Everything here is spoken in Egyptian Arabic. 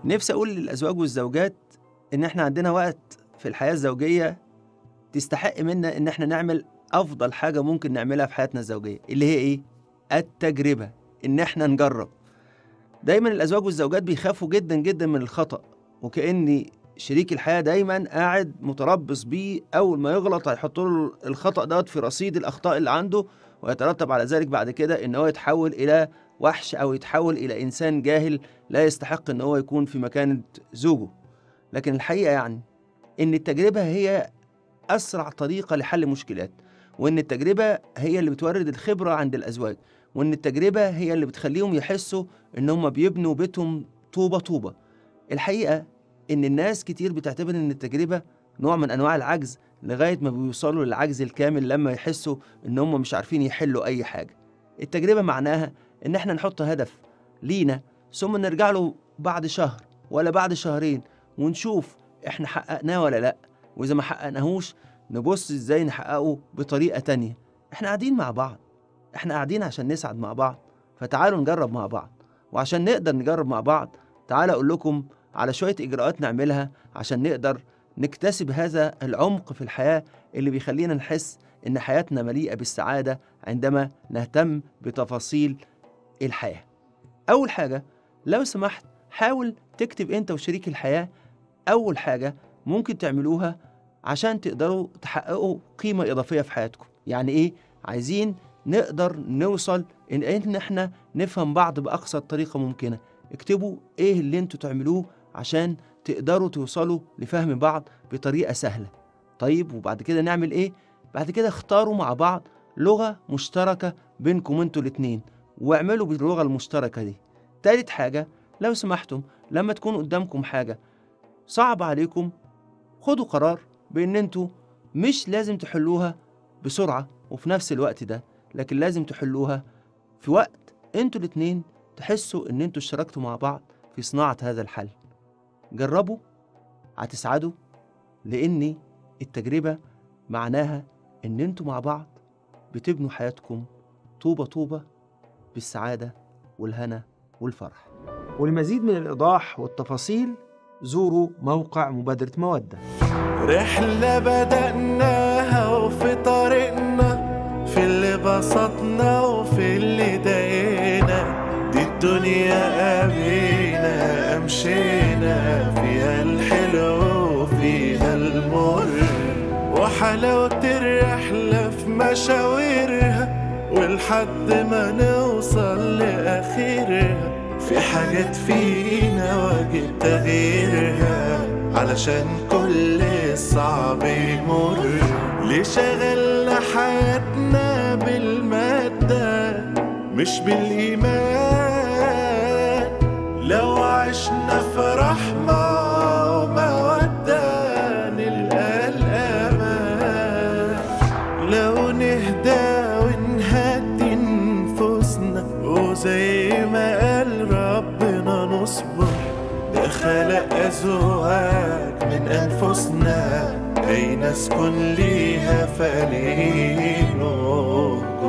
نفسي أقول للأزواج والزوجات إن إحنا عندنا وقت في الحياة الزوجية تستحق منا إن إحنا نعمل أفضل حاجة ممكن نعملها في حياتنا الزوجية اللي هي إيه؟ التجربة إن إحنا نجرب دايما الأزواج والزوجات بيخافوا جدا جدا من الخطأ وكأن شريك الحياة دايما قاعد متربص بيه أول ما يغلط هيحط له الخطأ دوت في رصيد الأخطاء اللي عنده ويترتب على ذلك بعد كده إن هو يتحول إلى وحش أو يتحول إلى إنسان جاهل لا يستحق إن هو يكون في مكانة زوجه لكن الحقيقة يعني إن التجربة هي أسرع طريقة لحل مشكلات وإن التجربة هي اللي بتورد الخبرة عند الأزواج وإن التجربة هي اللي بتخليهم يحسوا إن هم بيبنوا بيتهم طوبة طوبة الحقيقة إن الناس كتير بتعتبر إن التجربة نوع من أنواع العجز لغاية ما بيوصلوا للعجز الكامل لما يحسوا إن هم مش عارفين يحلوا أي حاجة التجربة معناها إن إحنا نحط هدف لينا ثم نرجع له بعد شهر ولا بعد شهرين ونشوف إحنا حققناه ولا لأ وإذا ما حققناهوش نبص إزاي نحققه بطريقة تانية إحنا قاعدين مع بعض إحنا قاعدين عشان نسعد مع بعض فتعالوا نجرب مع بعض وعشان نقدر نجرب مع بعض تعالى أقول لكم على شوية إجراءات نعملها عشان نقدر نكتسب هذا العمق في الحياة اللي بيخلينا نحس إن حياتنا مليئة بالسعادة عندما نهتم بتفاصيل الحياة. أول حاجة لو سمحت حاول تكتب أنت وشريك الحياة أول حاجة ممكن تعملوها عشان تقدروا تحققوا قيمة إضافية في حياتكم. يعني إيه؟ عايزين نقدر نوصل إن إن إحنا نفهم بعض بأقصى طريقة ممكنة. اكتبوا إيه اللي أنتوا تعملوه عشان تقدروا توصلوا لفهم بعض بطريقة سهلة طيب وبعد كده نعمل ايه؟ بعد كده اختاروا مع بعض لغة مشتركة بينكم انتوا الاتنين واعملوا باللغة المشتركة دي تالت حاجة لو سمحتم لما تكون قدامكم حاجة صعب عليكم خدوا قرار بان انتوا مش لازم تحلوها بسرعة وفي نفس الوقت ده لكن لازم تحلوها في وقت انتوا الاتنين تحسوا ان انتوا اشتركتوا مع بعض في صناعة هذا الحل جربوا هتسعدوا لأن التجربة معناها إن انتوا مع بعض بتبنوا حياتكم طوبة طوبة بالسعادة والهنا والفرح ولمزيد من الإيضاح والتفاصيل زوروا موقع مبادرة مودة رحلة بدأناها وفي طريقنا في اللي بسطنا وفي اللي ضايقنا دي الدنيا أبينا أمشينا فيها الحلو وفيها المر وحلاوة الرحلة في مشاويرها ولحد ما نوصل لآخرها في حاجات فينا واجب تغييرها علشان كل الصعب يمر ليه شغلنا حياتنا بالمادة مش بالإيمان لو عشنا في رحمة ومودة نلقى الأمان لو نهدى ونهدي نفوسنا وزي ما قال ربنا نصبر ده خلق أزواج من أنفسنا أي نسكن ليها فليه نور